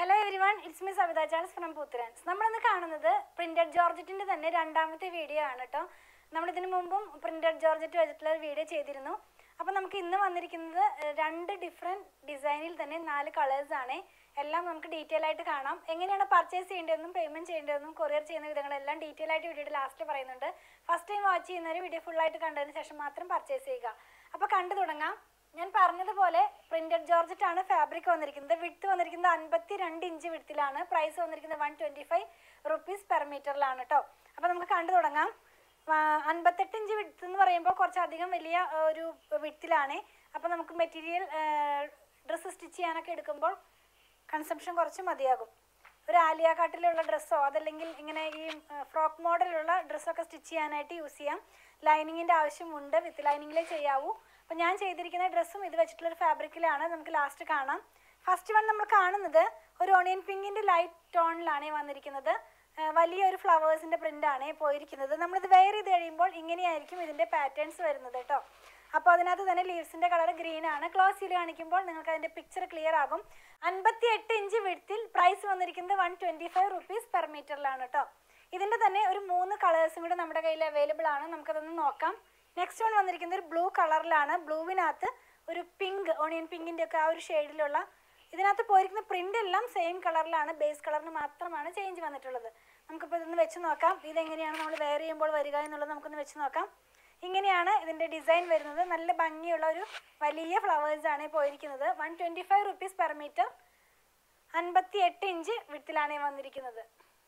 hello everyone it's me Savitha Charles from Putharans നമ്മളിന്ന് കാണുന്നത് printed ജോർജറ്റിന്റെ തന്നെ രണ്ടാമത്തെ വീഡിയോ ആണ് കേട്ടോ നമ്മൾ ഇതിനു മുമ്പും പ്രിന്റഡ് ജോർജറ്റ് വെച്ചിട്ടുള്ള ഒരു വീഡിയോ ചെയ്തിരുന്നു അപ്പോൾ നമുക്ക് ഇന്ന് വന്നിരിക്കുന്നത് ഏഹ്, രണ്ട് ഡിഫറെൻറ്റ് ഡിസൈനിൽ തന്നെ നാല് കളേഴ്സ് ആണ് എല്ലാം നമുക്ക് ഡീറ്റെയിൽ ആയിട്ട് കാണാം എങ്ങനെയാണ് പർച്ചേസ് ചെയ്യേണ്ടതെന്നും പേയ്മെന്റ് ചെയ്യേണ്ടതെന്നും കൊറിയർ ചെയ്യുന്ന വിധങ്ങളെല്ലാം ഡീറ്റെയിൽ ആയിട്ട് വീഡിയോയുടെ ലാസ്റ്റ് പറയുന്നുണ്ട് ഫസ്റ്റ് ടൈം വാച്ച് ചെയ്യുന്നവർ വീഡിയോ ഫുൾ ആയിട്ട് കണ്ടതിന് ശേഷം മാത്രം പർച്ചേസ് ചെയ്യുക അപ്പോൾ കണ്ടു തുടങ്ങാം ഞാൻ പറഞ്ഞതുപോലെ പ്രിന്റഡ് ജോർജറ്റ് ആണ് ഫാബ്രിക് വന്നിരിക്കുന്നത് വിഡ്ത്ത് വന്നിരിക്കുന്നത് അൻപത്തി രണ്ട് ഇഞ്ച് വിഡ്ത്തിലാണ് പ്രൈസ് വന്നിരിക്കുന്നത് one twenty five rupees per മീറ്ററിലാണ് കേട്ടോ അപ്പോൾ നമുക്ക് കണ്ടു തുടങ്ങാം ആ, അൻപത്തെട്ട് ഇഞ്ച് വിഡ്ത്ത് എന്ന് പറയുമ്പോൾ കുറച്ചധികം വലിയ ആ, ഒരു വിഡ്ത്തിലാണ് അപ്പോൾ നമുക്ക് മെറ്റീരിയൽ ഡ്രസ്സ് സ്റ്റിച്ച് ചെയ്യാനൊക്കെ എടുക്കുമ്പോൾ കൺസംഷൻ കുറച്ച് മതിയാകും ഒരു ആലിയ കാട്ടിലുള്ള ഡ്രസ്സോ അതല്ലെങ്കിൽ ഇങ്ങനെ ഈ ഫ്രോക്ക് മോഡലുള്ള ഡ്രസ്സൊക്കെ സ്റ്റിച്ച് ചെയ്യാനായിട്ട് യൂസ് ചെയ്യാം ലൈനിങ്ങിൻ്റെ ആവശ്യമുണ്ട് വിത്ത് ലൈനിങ്ങിലേ ചെയ്യാവൂ അപ്പോൾ ഞാൻ ചെയ്തിരിക്കുന്ന ഡ്രസ്സും ഇത് വെച്ചിട്ടുള്ള ഒരു ഫാബ്രിക്കിലാണ് നമുക്ക് ലാസ്റ്റ് കാണാം ഫസ്റ്റ് വൺ നമ്മൾ കാണുന്നത് ഒരു ഓണിയൻ പിങ്കിൻ്റെ ലൈറ്റ് ടോണിലാണ് വന്നിരിക്കുന്നത് ആ, വലിയൊരു ഫ്ലവേഴ്സിൻ്റെ പ്രിൻ്റാണ് പോയിരിക്കുന്നത് നമ്മളിത് വെയർ ചെയ്ത് കഴിയുമ്പോൾ ഇങ്ങനെയായിരിക്കും ഇതിൻ്റെ പാറ്റേൺസ് വരുന്നത് കേട്ടോ അപ്പോൾ അതിനകത്ത് തന്നെ ലീവ്സിന്റെ കളർ ഗ്രീൻ ആണ് ക്ലോസ് ചെയ്ത് കാണിക്കുമ്പോൾ നിങ്ങൾക്ക് അതിന്റെ പിക്ചർ ക്ലിയർ ആകും അൻപത്തി എട്ട് ഇഞ്ച് വിഡ്ത്തിൽ പ്രൈസ് വന്നിരിക്കുന്നത് one twenty five rupees per മീറ്ററിലാണ് കേട്ടോ ഇതിന്റെ തന്നെ ഒരു മൂന്ന് കളേഴ്സും കൂടെ നമ്മുടെ കയ്യിൽ അവൈലബിൾ ആണ് നമുക്കതൊന്ന് നോക്കാം നെക്സ്റ്റ് വൺ വന്നിരിക്കുന്നത് ഒരു ബ്ലൂ കളറിലാണ് ബ്ലൂവിനകത്ത് ഒരു പിങ്ക് ഓണിയൻ പിങ്കിന്റെ ഒക്കെ ആ ഒരു ഷെയ്ഡിലുള്ള ഇതിനകത്ത് പോയിരിക്കുന്ന പ്രിന്റ് എല്ലാം സെയിം കളറിലാണ് ബേസ് കളറിന് മാത്രമാണ് ചേഞ്ച് വന്നിട്ടുള്ളത് നമുക്കിപ്പോൾ ഇതൊന്ന് വെച്ച് നോക്കാം ഇതെങ്ങനെയാണ് നമ്മൾ വെയർ ചെയ്യുമ്പോൾ വരിക എന്നുള്ളത് നമുക്കൊന്ന് വെച്ച് നോക്കാം ഇങ്ങനെയാണ് ഇതിന്റെ ഡിസൈൻ വരുന്നത് നല്ല ഭംഗിയുള്ള ഒരു വലിയ ഫ്ലവേഴ്സ് ആണ് ഈ പോയിരിക്കുന്നത് one twenty five rupees per metre അൻപത്തി എട്ട് ഇഞ്ച് വിട്ടിലാണ് വന്നിരിക്കുന്നത്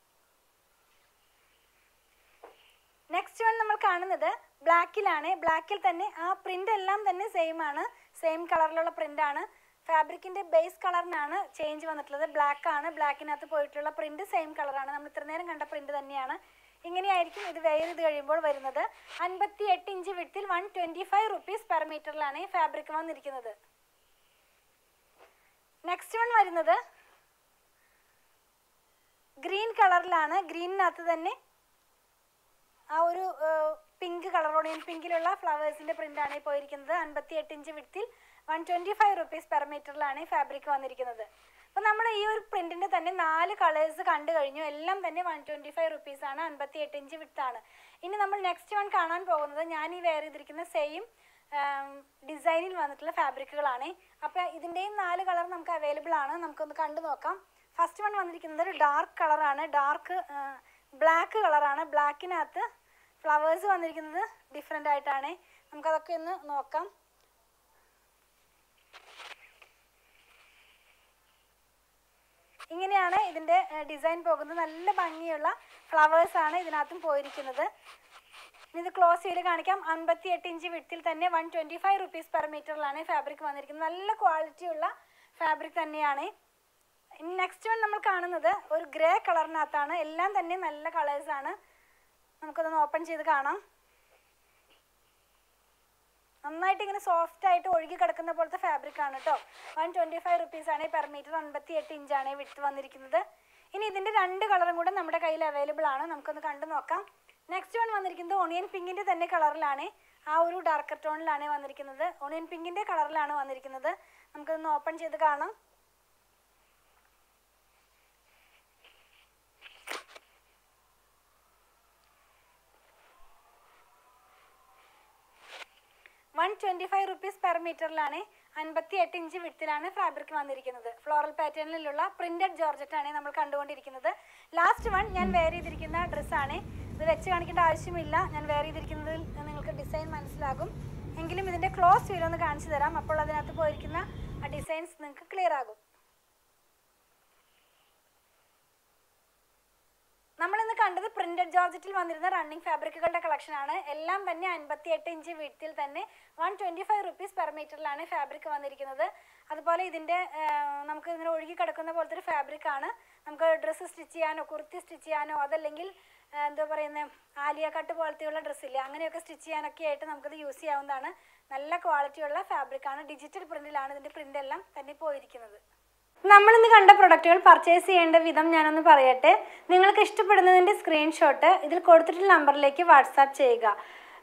നെക്സ്റ്റ് വൺ നമ്മൾ കാണുന്നത് ബ്ലാക്കിലാണ് ബ്ലാക്കിൽ തന്നെ ആ പ്രിന്റ് എല്ലാം തന്നെ സെയിം ആണ് സെയിം കളറിലുള്ള പ്രിന്റ് ആണ് ഫാബ്രിക്കിന്റെ ബേസ് കളറിനാണ് ചേഞ്ച് വന്നിട്ടുള്ളത് ബ്ലാക്ക് ആണ് ബ്ലാക്കിനകത്ത് പോയിട്ടുള്ള പ്രിന്റ് സെയിം കളറാണ് നമ്മൾ ഇത്ര നേരം കണ്ട പ്രിന്റ് തന്നെയാണ് ഇങ്ങനെയായിരിക്കും ഇത് വെയർ ചെയ്ത് കഴിയുമ്പോൾ വരുന്നത് അൻപത്തി എട്ട് ഇഞ്ച് വിട്ടിൽ one twenty five rupees per മീറ്ററിലാണ് ഈ ഫാബ്രിക് വന്നിരിക്കുന്നത് നെക്സ്റ്റ് വൺ വരുന്നത് ഗ്രീൻ കളറിലാണ് ഗ്രീനിനകത്ത് തന്നെ ആ ഒരു പിങ്ക് കളർ ഓണിയൻ പിങ്കിലുള്ള ഫ്ലവേഴ്സിന്റെ പ്രിന്റ് ആണ് ഈ പോയിരിക്കുന്നത് അൻപത്തി എട്ട് ഇഞ്ച് വിഡ്ത്തിൽ one twenty five rupees per മീറ്ററിലാണ് ഈ ഫാബ്രിക് വന്നിരിക്കുന്നത് അപ്പോൾ നമ്മൾ ഈ ഒരു പ്രിന്റിന്റെ തന്നെ നാല് കളേഴ്സ് കണ്ടു കഴിഞ്ഞു എല്ലാം തന്നെ വൺ ട്വന്റി ഫൈവ് റുപ്പീസ് ആണ് അൻപത്തി എട്ട് ഇഞ്ച് വിട്ടാണ് ഇനി നമ്മൾ നെക്സ്റ്റ് വൺ കാണാൻ പോകുന്നത് ഞാൻ ഈ വെയർ ചെയ്തിരിക്കുന്ന സെയിം ഡിസൈനിൽ വന്നിട്ടുള്ള ഫാബ്രിക്കുകളാണ് അപ്പോൾ ഇതിൻ്റെയും നാല് കളർ നമുക്ക് അവൈലബിൾ ആണ് നമുക്കൊന്ന് കണ്ടു നോക്കാം ഫസ്റ്റ് വൺ വന്നിരിക്കുന്നത് ഒരു ഡാർക്ക് കളറാണ് ഡാർക്ക് ബ്ലാക്ക് കളറാണ് ബ്ലാക്കിനകത്ത് ഫ്ലവേഴ്സ് വന്നിരിക്കുന്നത് ഡിഫറെൻ്റ് ആയിട്ടാണ് നമുക്കതൊക്കെ ഒന്ന് നോക്കാം ഇങ്ങനെയാണ് ഇതിൻ്റെ ഡിസൈൻ പോകുന്നത് നല്ല ഭംഗിയുള്ള ഫ്ലവേഴ്സ് ആണ് ഇതിനകത്തും പോയിരിക്കുന്നത് ഇനി ഇത് ക്ലോസ് ചെയ്ത് കാണിക്കാം അൻപത്തി എട്ട് ഇഞ്ച് വിട്ടിൽ തന്നെ one twenty five rupees per മീറ്ററിലാണ് ഫാബ്രിക് വന്നിരിക്കുന്നത് നല്ല ക്വാളിറ്റിയുള്ള ഫാബ്രിക് തന്നെയാണ് ഇനി നെക്സ്റ്റ് വൺ നമ്മൾ കാണുന്നത് ഒരു ഗ്രേ കളറിനകത്താണ് എല്ലാം തന്നെ നല്ല കളേഴ്സാണ് നമുക്കതൊന്ന് ഓപ്പൺ ചെയ്ത് കാണാം നന്നായിട്ട് ഇങ്ങനെ സോഫ്റ്റ് ആയിട്ട് ഒഴുകി കിടക്കുന്ന പോലത്തെ ഫാബ്രിക് ആണ് കേട്ടോ വൺ ട്വൻറ്റി ഫൈവ് റുപ്പീസ് ആണ് പെർ മീറ്റർ അൻപത്തി എട്ട് ഇഞ്ചാണ് വിട്ട് വന്നിരിക്കുന്നത് ഇനി ഇതിൻ്റെ രണ്ട് കളറും കൂടെ നമ്മുടെ കയ്യിൽ അവൈലബിൾ ആണ് നമുക്കൊന്ന് കണ്ടു നോക്കാം നെക്സ്റ്റ് വൺ വന്നിരിക്കുന്നത് ഒണിയൻ പിങ്കിൻ്റെ തന്നെ കളറിലാണ് ആ ഒരു ഡാർക്കർ ടോണിലാണ് വന്നിരിക്കുന്നത് ഒണിയൻ പിങ്കിൻ്റെ കളറിലാണ് വന്നിരിക്കുന്നത് നമുക്കൊന്ന് ഓപ്പൺ ചെയ്ത് കാണാം one twenty five rupees per മീറ്ററിലാണ് അൻപത്തി എട്ട് ഇഞ്ച് വിട്ടിലാണ് ഫാബ്രിക് വന്നിരിക്കുന്നത് ഫ്ലോറൽ പാറ്റേണിലുള്ള പ്രിന്റഡ് ജോർജറ്റ് ആണ് നമ്മൾ കണ്ടുകൊണ്ടിരിക്കുന്നത് ലാസ്റ്റ് വൺ ഞാൻ വെയർ ചെയ്തിരിക്കുന്ന ഡ്രസ്സാണ് ഇത് വെച്ച് കാണിക്കേണ്ട ആവശ്യമില്ല ഞാൻ വെയർ ചെയ്തിരിക്കുന്നതിൽ നിങ്ങൾക്ക് ഡിസൈൻ മനസ്സിലാകും എങ്കിലും ഇതിൻ്റെ ക്ലോസ് വീലൊന്ന് ഒന്ന് കാണിച്ചു തരാം അപ്പോൾ അതിനകത്ത് പോയിരിക്കുന്ന ആ ഡിസൈൻസ് നിങ്ങൾക്ക് ക്ലിയർ ആകും നമ്മളിന്ന് കണ്ടത് പ്രിന്റഡ് ജോർജറ്റിൽ വന്നിരുന്ന റണ്ണിങ് ഫാബ്രിക്കുകളുടെ കളക്ഷൻ ആണ് എല്ലാം തന്നെ അൻപത്തി എട്ട് ഇഞ്ച് വീട്ടിൽ തന്നെ one twenty five rupees per മീറ്ററിലാണ് ഫാബ്രിക് വന്നിരിക്കുന്നത് അതുപോലെ ഇതിന്റെ ആ, നമുക്ക് ഇങ്ങനെ ഒഴുകി കിടക്കുന്ന പോലത്തെ ഒരു ഫാബ്രിക് ആണ് നമുക്ക് ഡ്രസ്സ് സ്റ്റിച്ച് ചെയ്യാനോ കുർത്തി സ്റ്റിച്ച് ചെയ്യാനോ അതല്ലെങ്കിൽ ആ, എന്താ പറയുന്നത് ആലിയ കട്ട് പോലത്തെയുള്ള ഡ്രസ്സില്ലേ അങ്ങനെയൊക്കെ സ്റ്റിച്ച് ചെയ്യാനൊക്കെ ആയിട്ട് നമുക്കിത് യൂസ് ചെയ്യാവുന്നതാണ് നല്ല ക്വാളിറ്റിയുള്ള ഫാബ്രിക് ആണ് ഡിജിറ്റൽ പ്രിന്റിലാണ് ഇതിന്റെ പ്രിന്റ് എല്ലാം തന്നെ പോയിരിക്കുന്നത് നമ്മളിന്ന് കണ്ട പ്രൊഡക്റ്റുകൾ പർച്ചേസ് ചെയ്യേണ്ട വിധം ഞാനൊന്ന് പറയട്ടെ നിങ്ങൾക്ക് ഇഷ്ടപ്പെടുന്നതിൻ്റെ സ്ക്രീൻഷോട്ട് ഇതിൽ കൊടുത്തിട്ടുള്ള നമ്പറിലേക്ക് വാട്സാപ്പ് ചെയ്യുക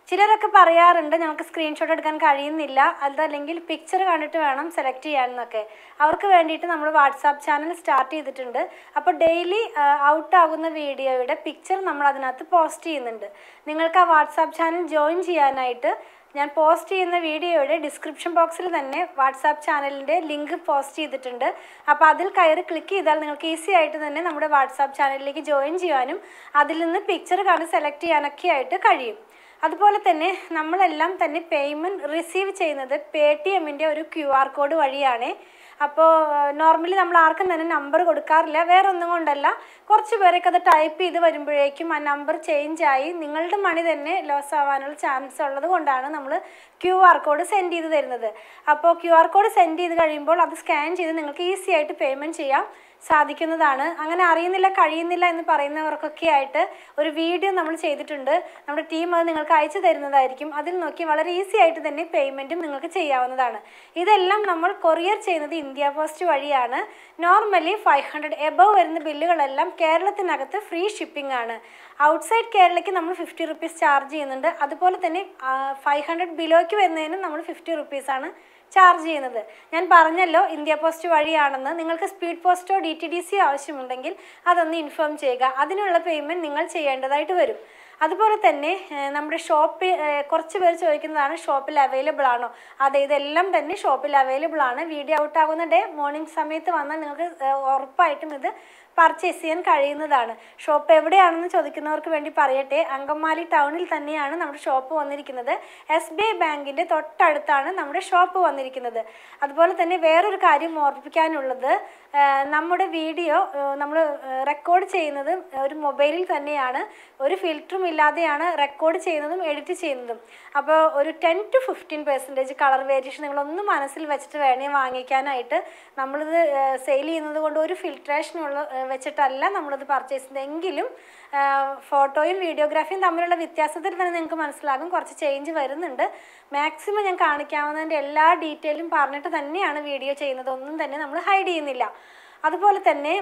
ചിലരൊക്കെ പറയാറുണ്ട് ഞങ്ങൾക്ക് സ്ക്രീൻഷോട്ട് എടുക്കാൻ കഴിയുന്നില്ല അതല്ലെങ്കിൽ പിക്ചർ കണ്ടിട്ട് വേണം സെലക്ട് ചെയ്യാനെന്നൊക്കെ അവർക്ക് വേണ്ടിയിട്ട് നമ്മൾ വാട്സാപ്പ് ചാനൽ സ്റ്റാർട്ട് ചെയ്തിട്ടുണ്ട് അപ്പോൾ ഡെയിലി ഔട്ട് ആകുന്ന വീഡിയോയുടെ പിക്ചർ നമ്മൾ അതിനകത്ത് പോസ്റ്റ് ചെയ്യുന്നുണ്ട് നിങ്ങൾക്ക് ആ വാട്സാപ്പ് ചാനൽ ജോയിൻ ചെയ്യാനായിട്ട് ഞാൻ പോസ്റ്റ് ചെയ്യുന്ന വീഡിയോയുടെ ഡിസ്ക്രിപ്ഷൻ ബോക്സിൽ തന്നെ വാട്സാപ്പ് ചാനലിൻ്റെ ലിങ്ക് പോസ്റ്റ് ചെയ്തിട്ടുണ്ട് അപ്പോൾ അതിൽ കയറി ക്ലിക്ക് ചെയ്താൽ നിങ്ങൾക്ക് ഈസി ആയിട്ട് തന്നെ നമ്മുടെ വാട്സാപ്പ് ചാനലിലേക്ക് ജോയിൻ ചെയ്യാനും അതിൽ നിന്ന് പിക്ചർ കണ്ട് സെലക്ട് ചെയ്യാനൊക്കെ ആയിട്ട് കഴിയും അതുപോലെ തന്നെ നമ്മളെല്ലാം തന്നെ പേയ്മെൻറ്റ് റിസീവ് ചെയ്യുന്നത് പേ ടി എമ്മിൻ്റെ ഒരു ക്യു ആർ കോഡ് വഴിയാണ് അപ്പോൾ നോർമലി നമ്മൾ ആർക്കും തന്നെ നമ്പർ കൊടുക്കാറില്ല വേറെ ഒന്നും കൊണ്ടല്ല കുറച്ച് പേരൊക്കെ അത് ടൈപ്പ് ചെയ്ത് വരുമ്പോഴേക്കും ആ നമ്പർ ചേഞ്ച് ആയി നിങ്ങളുടെ മണി തന്നെ ലോസ് ആവാനുള്ള ചാൻസ് ഉള്ളത് കൊണ്ടാണ് നമ്മൾ ക്യു ആർ കോഡ് സെൻഡ് ചെയ്ത് തരുന്നത് അപ്പോൾ ക്യു ആർ കോഡ് സെൻഡ് ചെയ്ത് കഴിയുമ്പോൾ അത് സ്കാൻ ചെയ്ത് നിങ്ങൾക്ക് ഈസി ആയിട്ട് പേയ്മെൻറ്റ് ചെയ്യാം സാധിക്കുന്നതാണ് അങ്ങനെ അറിയുന്നില്ല കഴിയുന്നില്ല എന്ന് പറയുന്നവർക്കൊക്കെ ആയിട്ട് ഒരു വീഡിയോ നമ്മൾ ചെയ്തിട്ടുണ്ട് നമ്മുടെ ടീം അത് നിങ്ങൾക്ക് അയച്ചു തരുന്നതായിരിക്കും അതിൽ നോക്കി വളരെ ഈസി ആയിട്ട് തന്നെ പേയ്മെൻറ്റും നിങ്ങൾക്ക് ചെയ്യാവുന്നതാണ് ഇതെല്ലാം നമ്മൾ കൊറിയർ ചെയ്യുന്നത് ഇന്ത്യ പോസ്റ്റ് വഴിയാണ് നോർമലി ഫൈവ് ഹൺഡ്രഡ് എബവ് വരുന്ന ബില്ലുകളെല്ലാം കേരളത്തിനകത്ത് ഫ്രീ ഷിപ്പിംഗ് ആണ് ഔട്ട്സൈഡ് കേരളയ്ക്ക് നമ്മൾ ഫിഫ്റ്റി റുപ്പീസ് ചാർജ് ചെയ്യുന്നുണ്ട് അതുപോലെ തന്നെ ഫൈവ് ഹൺഡ്രഡ് ബിലോയ്ക്ക് വരുന്നതിനും നമ്മൾ ഫിഫ്റ്റി റുപ്പീസാണ് ചാർജ് ചെയ്യുന്നത് ഞാൻ പറഞ്ഞല്ലോ ഇന്ത്യ പോസ്റ്റ് വഴിയാണെന്ന് നിങ്ങൾക്ക് സ്പീഡ് പോസ്റ്റോ ഡി ടി ഡി സി ആവശ്യമുണ്ടെങ്കിൽ അതൊന്ന് ഇൻഫോം ചെയ്യുക അതിനുള്ള പേയ്മെൻറ്റ് നിങ്ങൾ ചെയ്യേണ്ടതായിട്ട് വരും അതുപോലെ തന്നെ ഏഹ്, നമ്മുടെ ഷോപ്പിൽ കുറച്ച് പേര് ചോദിക്കുന്നതാണ് ഷോപ്പിൽ അവൈലബിൾ ആണോ അതെ ഇതെല്ലാം തന്നെ ഷോപ്പിൽ അവൈലബിൾ ആണ് വീഡിയോ ഔട്ട് ആകുന്ന ഡേ മോർണിംഗ് സമയത്ത് വന്നാൽ നിങ്ങൾക്ക് ഏഹ്, ഉറപ്പായിട്ടും ഇത് പർച്ചേസ് ചെയ്യാൻ കഴിയുന്നതാണ് ഷോപ്പ് എവിടെയാണെന്ന് ചോദിക്കുന്നവർക്ക് വേണ്ടി പറയട്ടെ അങ്കമാലി ടൗണിൽ തന്നെയാണ് നമ്മുടെ ഷോപ്പ് വന്നിരിക്കുന്നത് എസ് ബി ഐ ബാങ്കിൻ്റെ തൊട്ടടുത്താണ് നമ്മുടെ ഷോപ്പ് വന്നിരിക്കുന്നത് അതുപോലെ തന്നെ വേറൊരു കാര്യം ഓർമ്മിപ്പിക്കാനുള്ളത് ആ, നമ്മുടെ വീഡിയോ നമ്മൾ റെക്കോർഡ് ചെയ്യുന്നത് ഒരു മൊബൈലിൽ തന്നെയാണ് ഒരു ഫിൽറ്ററും ഇല്ലാതെയാണ് റെക്കോർഡ് ചെയ്യുന്നതും എഡിറ്റ് ചെയ്യുന്നതും അപ്പോൾ ഒരു ten to fifteen percentage colour variation നിങ്ങളൊന്ന് മനസ്സിൽ വെച്ചിട്ട് വേണേ വാങ്ങിക്കാനായിട്ട് നമ്മളിത് സെയിൽ ചെയ്യുന്നത് കൊണ്ട് ഒരു ഫിൽട്രേഷനുള്ള വെച്ചിട്ടല്ല നമ്മളിത് പർച്ചേസ് ചെയ്യുന്നത് എങ്കിലും ഫോട്ടോയും വീഡിയോഗ്രാഫിയും തമ്മിലുള്ള വ്യത്യാസത്തിൽ തന്നെ നിങ്ങൾക്ക് മനസ്സിലാകും കുറച്ച് ചേഞ്ച് വരുന്നുണ്ട് മാക്സിമം ഞാൻ കാണിക്കാവുന്നതിൻ്റെ എല്ലാ ഡീറ്റെയിലും പറഞ്ഞിട്ട് തന്നെയാണ് വീഡിയോ ചെയ്യുന്നത് ഒന്നും തന്നെ നമ്മൾ ഹൈഡ് ചെയ്യുന്നില്ല അതുപോലെ തന്നെ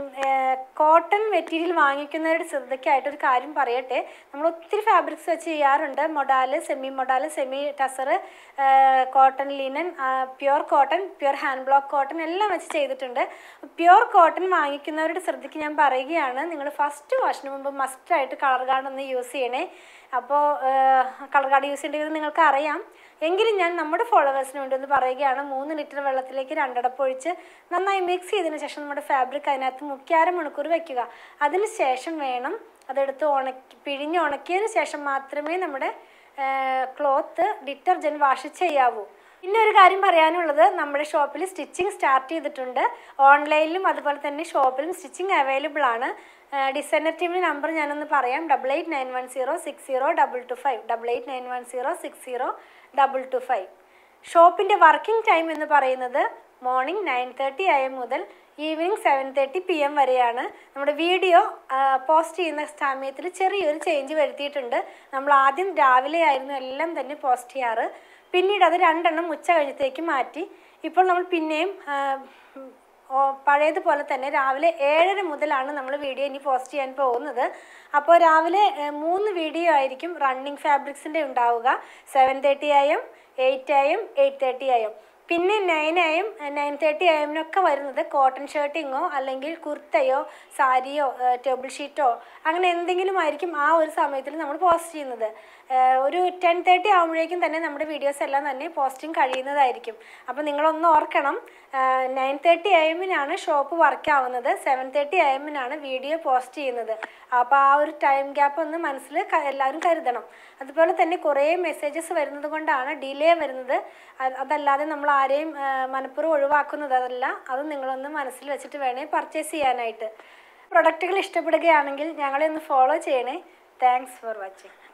കോട്ടൺ മെറ്റീരിയൽ വാങ്ങിക്കുന്നവരുടെ ശ്രദ്ധയ്ക്കായിട്ട് ഒരു കാര്യം പറയട്ടെ നമ്മൾ ഒത്തിരി ഫാബ്രിക്സ് വെച്ച് ചെയ്യാറുണ്ട് modal semi modal semi tussar cotton linen pure cotton pure hand block cotton എല്ലാം വെച്ച് ചെയ്തിട്ടുണ്ട് പ്യുർ കോട്ടൺ വാങ്ങിക്കുന്നവരുടെ ശ്രദ്ധയ്ക്ക് ഞാൻ പറയുകയാണ് നിങ്ങൾ ഫസ്റ്റ് വാഷിന് മുമ്പ് മസ്റ്റായിട്ട് കളർ ഗാർഡ് ഒന്ന് യൂസ് ചെയ്യണേ അപ്പോൾ കളർ ഗാർഡ് യൂസ് ചെയ്യേണ്ടത് നിങ്ങൾക്ക് അറിയാം എങ്കിലും ഞാൻ നമ്മുടെ ഫോളോവേഴ്സിന് വേണ്ടി ഒന്ന് പറയുകയാണ് മൂന്ന് ലിറ്റർ വെള്ളത്തിലേക്ക് രണ്ടടപ്പ് ഒഴിച്ച് നന്നായി മിക്സ് ചെയ്തതിന് ശേഷം നമ്മുടെ ഫാബ്രിക് അതിനകത്ത് മുക്കി അര മണിക്കൂർ വെക്കുക അതിന് ശേഷം വേണം അതെടുത്ത് ഉണക്കി പിഴിഞ്ഞ് ഉണക്കിയതിന് ശേഷം മാത്രമേ നമ്മുടെ ക്ലോത്ത് ഡിറ്റർജൻറ്റ് വാഷ് ചെയ്യാവൂ പിന്നെ ഒരു കാര്യം പറയാനുള്ളത് നമ്മുടെ ഷോപ്പിൽ സ്റ്റിച്ചിങ് സ്റ്റാർട്ട് ചെയ്തിട്ടുണ്ട് ഓൺലൈനിലും അതുപോലെ തന്നെ ഷോപ്പിലും സ്റ്റിച്ചിങ് അവൈലബിൾ ആണ് ഡിസൈനർ ടീമിൻ്റെ നമ്പർ ഞാനൊന്ന് പറയാം double eight nine one zero six zero double two five double eight nine one zero six zero double two five ഷോപ്പിൻ്റെ വർക്കിംഗ് ടൈം എന്ന് പറയുന്നത് morning nine thirty A M മുതൽ evening seven thirty P M വരെയാണ് നമ്മുടെ video post ചെയ്യുന്ന സമയത്തിൽ ചെറിയൊരു change വരുത്തിയിട്ടുണ്ട് നമ്മൾ ആദ്യം രാവിലെ ആയിരുന്നു എല്ലാം തന്നെ പോസ്റ്റ് ചെയ്യാറ് പിന്നീട് അത് രണ്ടെണ്ണം ഉച്ച കഴിഞ്ഞത്തേക്ക് മാറ്റി ഇപ്പോൾ നമ്മൾ പിന്നെയും ആ, ഓ, പഴയതുപോലെ തന്നെ രാവിലെ ഏഴര മുതലാണ് നമ്മൾ വീഡിയോ ഇനി പോസ്റ്റ് ചെയ്യാൻ പോകുന്നത് അപ്പോൾ രാവിലെ ഏ, മൂന്ന് വീഡിയോ ആയിരിക്കും റണ്ണിങ് ഫാബ്രിക്സിൻ്റെ ഉണ്ടാവുക സെവൻ തേർട്ടി ആയും എയ്റ്റ് ആയും എയ്റ്റ് തേർട്ടി ആയും പിന്നെ നയൻ ആയും നയൻ തേർട്ടി ആയമിനൊക്കെ വരുന്നത് കോട്ടൺ ഷർട്ടിങ്ങോ അല്ലെങ്കിൽ കുർത്തയോ സാരിയോ ടേബിൾ ഷീറ്റോ അങ്ങനെ എന്തെങ്കിലും ആയിരിക്കും ആ ഒരു സമയത്തിൽ നമ്മൾ പോസ്റ്റ് ചെയ്യുന്നത് ഏഹ് ഒരു ടെൻ തേർട്ടി ആകുമ്പോഴേക്കും തന്നെ നമ്മുടെ വീഡിയോസ് എല്ലാം തന്നെ പോസ്റ്റിംഗ് കഴിയുന്നതായിരിക്കും അപ്പോൾ നിങ്ങളൊന്ന് ഓർക്കണം നയൻ തേർട്ടി എമ്മിനാണ് ഷോപ്പ് വർക്ക് ആവുന്നത് സെവൻ തേർട്ടി എമ്മിനാണ് വീഡിയോ പോസ്റ്റ് ചെയ്യുന്നത് അപ്പോൾ ആ ഒരു ടൈം ഗ്യാപ്പ് ഒന്ന് മനസ്സിൽ ക- എല്ലാവരും കരുതണം അതുപോലെ തന്നെ കുറേ മെസ്സേജസ് വരുന്നത് കൊണ്ടാണ് ഡിലേ വരുന്നത് അത് അതല്ലാതെ നമ്മൾ ആരെയും ആ, മനഃപൂർവ്വം ഒഴിവാക്കുന്നത് അതല്ല അത് നിങ്ങളൊന്ന് മനസ്സിൽ വെച്ചിട്ട് വേണേ പർച്ചേസ് ചെയ്യാനായിട്ട് പ്രൊഡക്റ്റുകൾ ഇഷ്ടപ്പെടുകയാണെങ്കിൽ ഞങ്ങളെ ഒന്ന് ഫോളോ ചെയ്യണേ താങ്ക്സ് ഫോർ വാച്ചിങ്